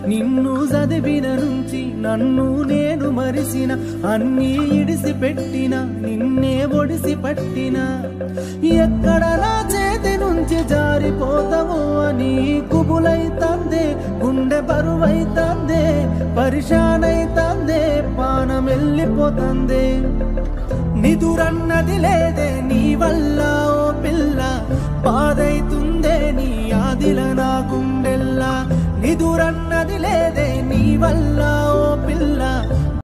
నిన్ను చదివిన నుంచి నన్ను నేను మరిసిన అన్నీ ఇడిసి పెట్టిన నిన్నే ఒడిసి పట్టిన ఎక్కడ నా చేతి నుంచి జారిపోతావో అని కుబులైతందే గుండె బరువైతందే పరిశానైతందే పానం వెళ్ళిపోతందే నిదురన్నది లేదే నీ వల్ల ఓ పిల్ల బాధైతుందే నీ ఆదిల నా గుండెల్లా నిదురన్నది లేదే నీ వల్ల